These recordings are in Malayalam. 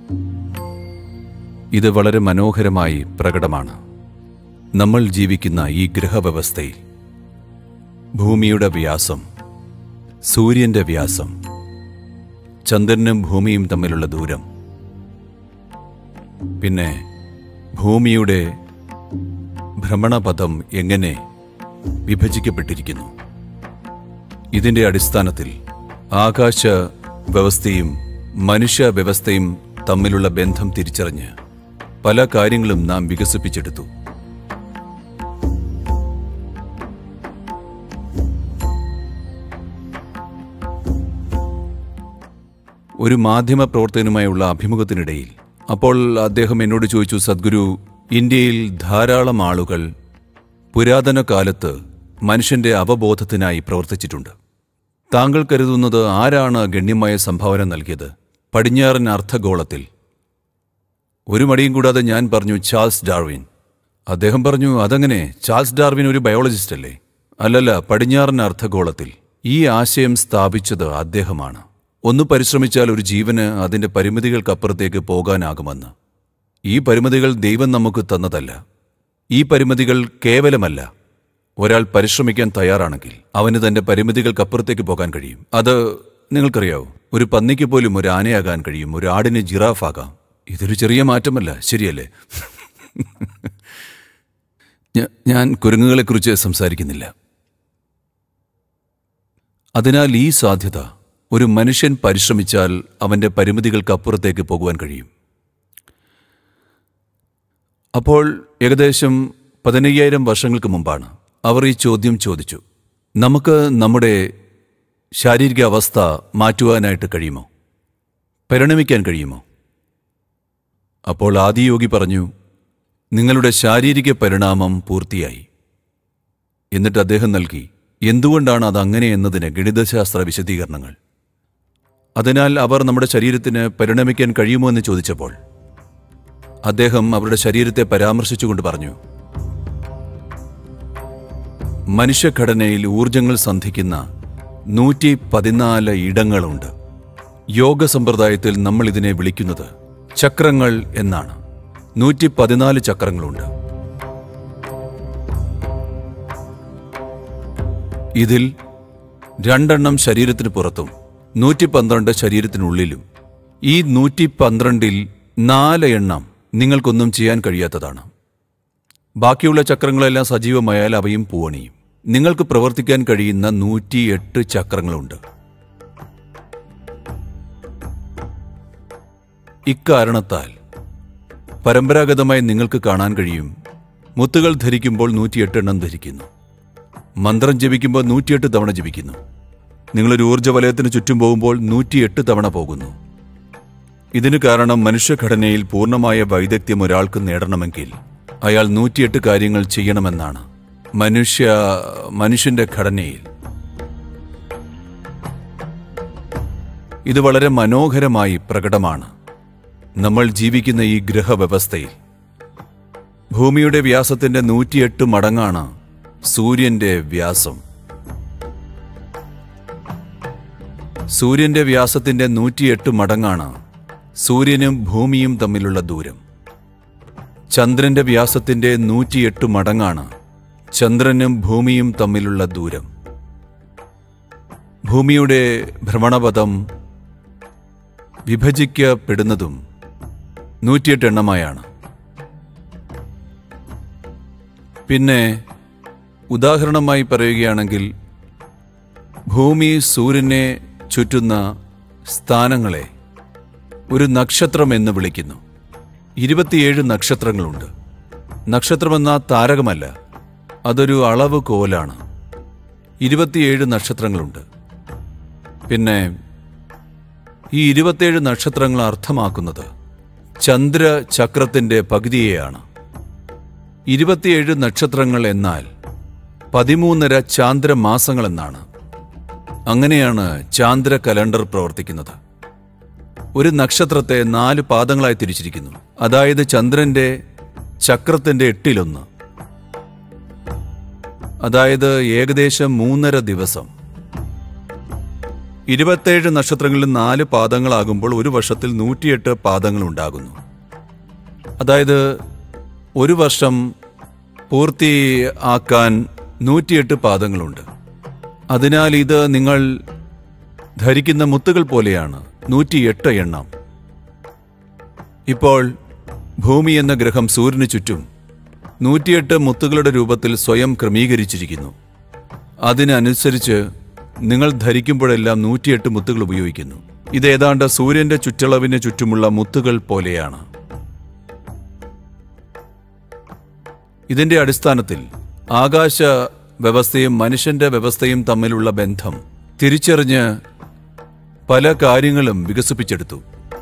ഇത് വളരെ മനോഹരമായി പ്രകടമാണ് നമ്മൾ ജീവിക്കുന്ന ഈ ഗ്രഹവ്യവസ്ഥയിൽ ഭൂമിയുടെ വ്യാസം സൂര്യന്റെ വ്യാസം ചന്ദ്രനും ഭൂമിയും തമ്മിലുള്ള ദൂരം പിന്നെ ഭൂമിയുടെ ഭ്രമണപഥം എങ്ങനെ വിഭജിക്കപ്പെട്ടിരിക്കുന്നു ഇതിന്റെ അടിസ്ഥാനത്തിൽ ആകാശ വ്യവസ്ഥയും മനുഷ്യ വ്യവസ്ഥയും തമ്മിലുള്ള ബന്ധം തിരിച്ചറിഞ്ഞ് പല കാര്യങ്ങളും നാം വികസിപ്പിച്ചെടുത്തു ഒരു മാധ്യമ പ്രവർത്തകനുമായുള്ള അഭിമുഖത്തിനിടയിൽ അപ്പോൾ അദ്ദേഹം എന്നോട് ചോദിച്ചു സദ്ഗുരു ഇന്ത്യയിൽ ധാരാളം ആളുകൾ പുരാതന കാലത്ത് മനുഷ്യന്റെ അവബോധത്തിനായി പ്രവർത്തിച്ചിട്ടുണ്ട് താങ്കൾ കരുതുന്നത് ആരാണ് ഗണ്യമായ സംഭാവന നൽകിയത് പടിഞ്ഞാറൻ അർദ്ധഗോളത്തിൽ ഒരു മടിയും കൂടാതെ ഞാൻ പറഞ്ഞു ചാൾസ് ഡാർവിൻ അദ്ദേഹം പറഞ്ഞു അതങ്ങനെ ചാൾസ് ഡാർവിൻ ഒരു ബയോളജിസ്റ്റ് അല്ലേ അല്ലല്ല പടിഞ്ഞാറൻ അർദ്ധഗോളത്തിൽ ഈ ആശയം സ്ഥാപിച്ചത് അദ്ദേഹമാണ് ഒന്ന് പരിശ്രമിച്ചാൽ ഒരു ജീവന് അതിന്റെ പരിമിതികൾക്കപ്പുറത്തേക്ക് പോകാനാകുമെന്ന് ഈ പരിമിതികൾ ദൈവം നമുക്ക് തന്നതല്ല ഈ പരിമിതികൾ കേവലമല്ല ഒരാൾ പരിശ്രമിക്കാൻ തയ്യാറാണെങ്കിൽ അവന് തന്റെ പരിമിതികൾക്കപ്പുറത്തേക്ക് പോകാൻ കഴിയും അത് നിങ്ങൾക്കറിയാവോ ഒരു പന്നിക്ക് പോലും ഒരു ആനയാകാൻ കഴിയും ഒരു ആടിന് ജിറാഫാകാം ഇതൊരു ചെറിയ മാറ്റമല്ല ശരിയല്ലേ ഞ- ഞാൻ കുരങ്ങുകളെക്കുറിച്ച് സംസാരിക്കുന്നില്ല അതിനാൽ ഈ സാധ്യത ഒരു മനുഷ്യൻ പരിശ്രമിച്ചാൽ അവന്റെ പരിമിതികൾക്ക് അപ്പുറത്തേക്ക് പോകുവാൻ കഴിയും അപ്പോൾ ഏകദേശം പതിനയ്യായിരം വർഷങ്ങൾക്ക് മുമ്പാണ് അവർ ഈ ചോദ്യം ചോദിച്ചു നമുക്ക് നമ്മുടെ ശാരീരിക അവസ്ഥ മാറ്റുവാനായിട്ട് കഴിയുമോ പരിണമിക്കാൻ കഴിയുമോ അപ്പോൾ ആദിയോഗി പറഞ്ഞു നിങ്ങളുടെ ശാരീരിക പരിണാമം പൂർത്തിയായി എന്നിട്ട് അദ്ദേഹം നൽകി എന്തുകൊണ്ടാണ് അത് അങ്ങനെ എന്നതിന് ഗണിതശാസ്ത്ര വിശദീകരണങ്ങൾ അതിനാൽ അവർ നമ്മുടെ ശരീരത്തിന് പരിണമിക്കാൻ കഴിയുമോ എന്ന് ചോദിച്ചപ്പോൾ അദ്ദേഹം അവരുടെ ശരീരത്തെ പരാമർശിച്ചുകൊണ്ട് പറഞ്ഞു മനുഷ്യഘടനയിൽ ഊർജങ്ങൾ സന്ധിക്കുന്ന നൂറ്റി പതിനാല് ഇടങ്ങളുണ്ട് യോഗ സമ്പ്രദായത്തിൽ നമ്മൾ ഇതിനെ വിളിക്കുന്നത് ചക്രങ്ങൾ എന്നാണ് നൂറ്റി പതിനാല് ചക്രങ്ങളുണ്ട് ഇതിൽ രണ്ടെണ്ണം ശരീരത്തിന് പുറത്തും നൂറ്റി പന്ത്രണ്ട് ശരീരത്തിനുള്ളിലും ഈ നൂറ്റി പന്ത്രണ്ടിൽ നാല് എണ്ണം നിങ്ങൾക്കൊന്നും ചെയ്യാൻ കഴിയാത്തതാണ് ബാക്കിയുള്ള ചക്രങ്ങളെല്ലാം സജീവമായാൽ അവയും പൂവണിയും നിങ്ങൾക്ക് പ്രവർത്തിക്കാൻ കഴിയുന്ന നൂറ്റിയെട്ട് ചക്രങ്ങളുണ്ട് ഇക്കാരണത്താൽ പരമ്പരാഗതമായി നിങ്ങൾക്ക് കാണാൻ കഴിയും മുത്തുകൾ ധരിക്കുമ്പോൾ നൂറ്റിയെട്ട് എണ്ണം ധരിക്കുന്നു മന്ത്രം ജപിക്കുമ്പോൾ നൂറ്റിയെട്ട് തവണ ജപിക്കുന്നു നിങ്ങളൊരു ഊർജ്ജ വലയത്തിന് ചുറ്റും പോകുമ്പോൾ നൂറ്റിയെട്ട് തവണ പോകുന്നു ഇതിന് കാരണം മനുഷ്യഘടനയിൽ പൂർണ്ണമായ വൈദഗ്ധ്യം ഒരാൾക്ക് നേടണമെങ്കിൽ അയാൾ നൂറ്റിയെട്ട് കാര്യങ്ങൾ ചെയ്യണമെന്നാണ് മനുഷ്യ മനുഷ്യന്റെ ഘടനയിൽ ഇത് വളരെ മനോഹരമായി പ്രകടമാണ് നമ്മൾ ജീവിക്കുന്ന ഈ ഗ്രഹവ്യവസ്ഥയിൽ ഭൂമിയുടെ വ്യാസത്തിന്റെ നൂറ്റിയെട്ട് മടങ്ങാണ് സൂര്യന്റെ വ്യാസം സൂര്യന്റെ വ്യാസത്തിന്റെ നൂറ്റിയെട്ട് മടങ്ങാണ് സൂര്യനും ഭൂമിയും തമ്മിലുള്ള ദൂരം ചന്ദ്രന്റെ വ്യാസത്തിന്റെ നൂറ്റിയെട്ട് മടങ്ങാണ് ചന്ദ്രനും ഭൂമിയും തമ്മിലുള്ള ദൂരം ഭൂമിയുടെ ഭ്രമണപഥം വിഭജിക്കപ്പെടുന്നതും നൂറ്റിയെട്ട് എണ്ണമായാണ് പിന്നെ ഉദാഹരണമായി പറയുകയാണെങ്കിൽ ഭൂമി സൂര്യനെ ചുറ്റുന്ന സ്ഥാനങ്ങളെ ഒരു നക്ഷത്രം എന്ന് വിളിക്കുന്നു ഇരുപത്തിയേഴ് നക്ഷത്രങ്ങളുണ്ട് നക്ഷത്രമെന്ന താരകമല്ല അതൊരു അളവ് കോലാണ് ഇരുപത്തിയേഴ് നക്ഷത്രങ്ങളുണ്ട് പിന്നെ ഈ ഇരുപത്തിയേഴ് നക്ഷത്രങ്ങൾ അർത്ഥമാക്കുന്നത് ചന്ദ്രചക്രത്തിന്റെ പകുതിയെയാണ് ഇരുപത്തിയേഴ് നക്ഷത്രങ്ങൾ എന്നാൽ പതിമൂന്നര ചാന്ദ്രമാസങ്ങൾ എന്നാണ് അങ്ങനെയാണ് ചാന്ദ്ര കലണ്ടർ പ്രവർത്തിക്കുന്നത് ഒരു നക്ഷത്രത്തെ നാല് പാദങ്ങളായി തിരിച്ചിരിക്കുന്നു അതായത് ചന്ദ്രന്റെ ചക്രത്തിന്റെ എട്ടിലൊന്ന് അതായത് ഏകദേശം മൂന്നര ദിവസം ഇരുപത്തേഴ് നക്ഷത്രങ്ങളിൽ നാല് പാദങ്ങളാകുമ്പോൾ ഒരു വർഷത്തിൽ നൂറ്റിയെട്ട് പാദങ്ങൾ ഉണ്ടാകുന്നു അതായത് ഒരു വർഷം പൂർത്തിയാക്കാൻ നൂറ്റിയെട്ട് പാദങ്ങളുണ്ട് അതിനാൽ ഇത് നിങ്ങൾ ധരിക്കുന്ന മുത്തുകൾ പോലെയാണ് നൂറ്റിയെട്ട് എണ്ണം ഇപ്പോൾ ഭൂമി എന്ന ഗ്രഹം സൂര്യന് ചുറ്റും നൂറ്റിയെട്ട് മുത്തുകളുടെ രൂപത്തിൽ സ്വയം ക്രമീകരിച്ചിരിക്കുന്നു അതിനനുസരിച്ച് നിങ്ങൾ ധരിക്കുമ്പോഴെല്ലാം നൂറ്റിയെട്ട് മുത്തുകൾ ഉപയോഗിക്കുന്നു ഇത് ഏതാണ്ട് സൂര്യന്റെ ചുറ്റളവിന് ചുറ്റുമുള്ള മുത്തുകൾ പോലെയാണ് ഇതിന്റെ അടിസ്ഥാനത്തിൽ ആകാശ വ്യവസ്ഥയും മനുഷ്യന്റെ വ്യവസ്ഥയും തമ്മിലുള്ള ബന്ധം തിരിച്ചറിഞ്ഞ് പല കാര്യങ്ങളും വികസിപ്പിച്ചെടുത്തു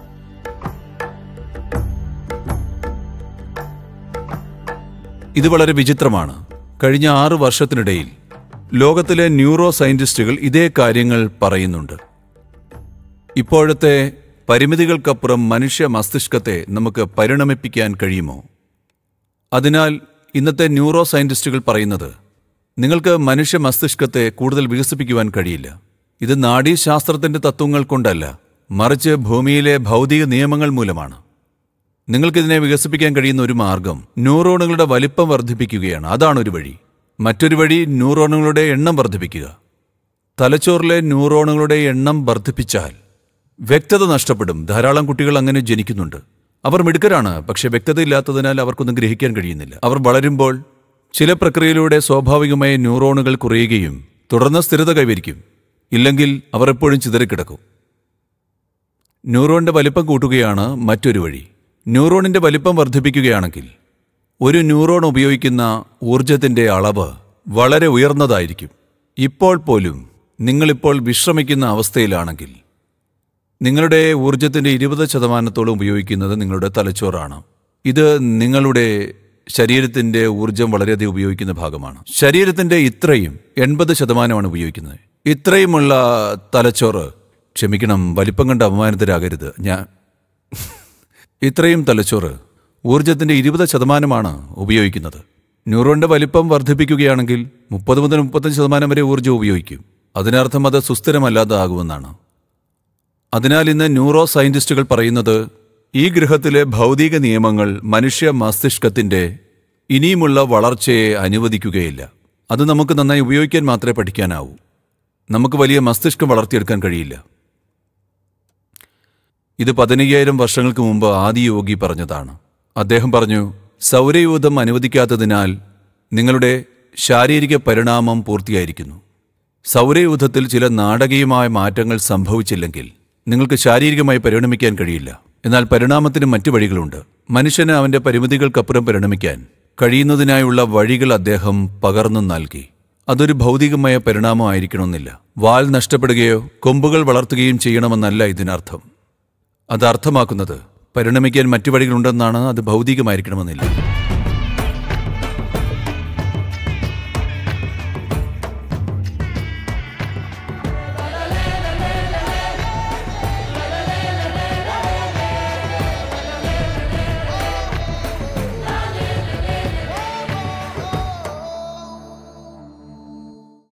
ഇത് വളരെ വിചിത്രമാണ് കഴിഞ്ഞ ആറ് വർഷത്തിനിടയിൽ ലോകത്തിലെ ന്യൂറോ സയന്റിസ്റ്റുകൾ ഇതേ കാര്യങ്ങൾ പറയുന്നുണ്ട് ഇപ്പോഴത്തെ പരിമിതികൾക്കപ്പുറം മനുഷ്യ മസ്തിഷ്കത്തെ നമുക്ക് പരിണമിപ്പിക്കാൻ കഴിയുമോ അതിനാൽ ഇന്നത്തെ ന്യൂറോ സയന്റിസ്റ്റുകൾ പറയുന്നത് നിങ്ങൾക്ക് മനുഷ്യ മസ്തിഷ്കത്തെ കൂടുതൽ വികസിപ്പിക്കുവാൻ കഴിയില്ല ഇത് നാഡീശാസ്ത്രത്തിന്റെ തത്വങ്ങൾ കൊണ്ടല്ല മറിച്ച് ഭൂമിയിലെ ഭൗതിക നിയമങ്ങൾ മൂലമാണ് നിങ്ങൾക്കിതിനെ വികസിപ്പിക്കാൻ കഴിയുന്ന ഒരു മാർഗം ന്യൂറോണുകളുടെ വലിപ്പം വർദ്ധിപ്പിക്കുകയാണ് അതാണ് ഒരു വഴി മറ്റൊരു വഴി ന്യൂറോണുകളുടെ എണ്ണം വർദ്ധിപ്പിക്കുക തലച്ചോറിലെ ന്യൂറോണുകളുടെ എണ്ണം വർദ്ധിപ്പിച്ചാൽ വ്യക്തത നഷ്ടപ്പെടും ധാരാളം കുട്ടികൾ അങ്ങനെ ജനിക്കുന്നുണ്ട് അവർ മിടുക്കരാണ് പക്ഷെ വ്യക്തതയില്ലാത്തതിനാൽ അവർക്കൊന്നും ഗ്രഹിക്കാൻ കഴിയുന്നില്ല അവർ വളരുമ്പോൾ ചില പ്രക്രിയയിലൂടെ സ്വാഭാവികമായ ന്യൂറോണുകൾ കുറയുകയും തുടർന്ന് സ്ഥിരത കൈവരിക്കും ഇല്ലെങ്കിൽ അവർ എപ്പോഴും ചിതറിക്കിടക്കും ന്യൂറോണിന്റെ വലിപ്പം കൂട്ടുകയാണ് മറ്റൊരു വഴി ന്യൂറോണിന്റെ വലിപ്പം വർദ്ധിപ്പിക്കുകയാണെങ്കിൽ ഒരു ന്യൂറോൺ ഉപയോഗിക്കുന്ന ഊർജത്തിന്റെ അളവ് വളരെ ഉയർന്നതായിരിക്കും ഇപ്പോൾ പോലും നിങ്ങളിപ്പോൾ വിശ്രമിക്കുന്ന അവസ്ഥയിലാണെങ്കിൽ നിങ്ങളുടെ ഊർജത്തിന്റെ ഇരുപത് ശതമാനത്തോളം ഉപയോഗിക്കുന്നത് നിങ്ങളുടെ തലച്ചോറാണ് ഇത് നിങ്ങളുടെ ശരീരത്തിന്റെ ഊർജം വളരെയധികം ഉപയോഗിക്കുന്ന ഭാഗമാണ് ശരീരത്തിന്റെ ഇത്രയും എൺപത് ശതമാനമാണ് ഉപയോഗിക്കുന്നത് ഇത്രയുമുള്ള തലച്ചോറ് ക്ഷമിക്കണം വലിപ്പം കണ്ട് അപമാനിതരാകരുത് ഞാൻ ഇത്രയും തലച്ചോറ് ഊർജത്തിന്റെ ഇരുപത് ശതമാനമാണ് ഉപയോഗിക്കുന്നത് ന്യൂറോണിന്റെ വലിപ്പം വർദ്ധിപ്പിക്കുകയാണെങ്കിൽ മുപ്പത് മുതൽ മുപ്പത്തഞ്ച് ശതമാനം വരെ ഊർജ്ജം ഉപയോഗിക്കും അതിനർത്ഥം അത് സുസ്ഥിരമല്ലാതാകുമെന്നാണ് അതിനാൽ ഇന്ന് ന്യൂറോ സയന്റിസ്റ്റുകൾ പറയുന്നത് ഈ ഗ്രഹത്തിലെ ഭൗതിക നിയമങ്ങൾ മനുഷ്യ മസ്തിഷ്കത്തിന്റെ ഇനിയുമുള്ള വളർച്ചയെ അനുവദിക്കുകയില്ല അത് നമുക്ക് നന്നായി ഉപയോഗിക്കാൻ മാത്രമേ പഠിക്കാനാവൂ നമുക്ക് വലിയ മസ്തിഷ്കം വളർത്തിയെടുക്കാൻ കഴിയില്ല ഇത് പതിനയ്യായിരം വർഷങ്ങൾക്ക് മുമ്പ് ആദിയോഗി പറഞ്ഞതാണ് അദ്ദേഹം പറഞ്ഞു സൗരയൂഥം അനുവദിക്കാത്തതിനാൽ നിങ്ങളുടെ ശാരീരിക പരിണാമം പൂർത്തിയായിരിക്കുന്നു സൗരയൂഥത്തിൽ ചില നാടകീയമായ മാറ്റങ്ങൾ സംഭവിച്ചില്ലെങ്കിൽ നിങ്ങൾക്ക് ശാരീരികമായി പരിണമിക്കാൻ കഴിയില്ല എന്നാൽ പരിണാമത്തിന് മറ്റു വഴികളുണ്ട് മനുഷ്യന് അവന്റെ പരിമിതികൾക്കപ്പുറം പരിണമിക്കാൻ കഴിയുന്നതിനായുള്ള വഴികൾ അദ്ദേഹം പകർന്നു നൽകി അതൊരു ഭൗതികമായ പരിണാമമായിരിക്കണമെന്നില്ല വാൽ നഷ്ടപ്പെടുകയോ കൊമ്പുകൾ വളർത്തുകയും ചെയ്യണമെന്നല്ല ഇതിനർത്ഥം അത് അർത്ഥമാക്കുന്നത് പരിണമിക്കാൻ മറ്റു വഴികളുണ്ടെന്നാണ് അത് ഭൗതികമായിരിക്കണമെന്നില്ല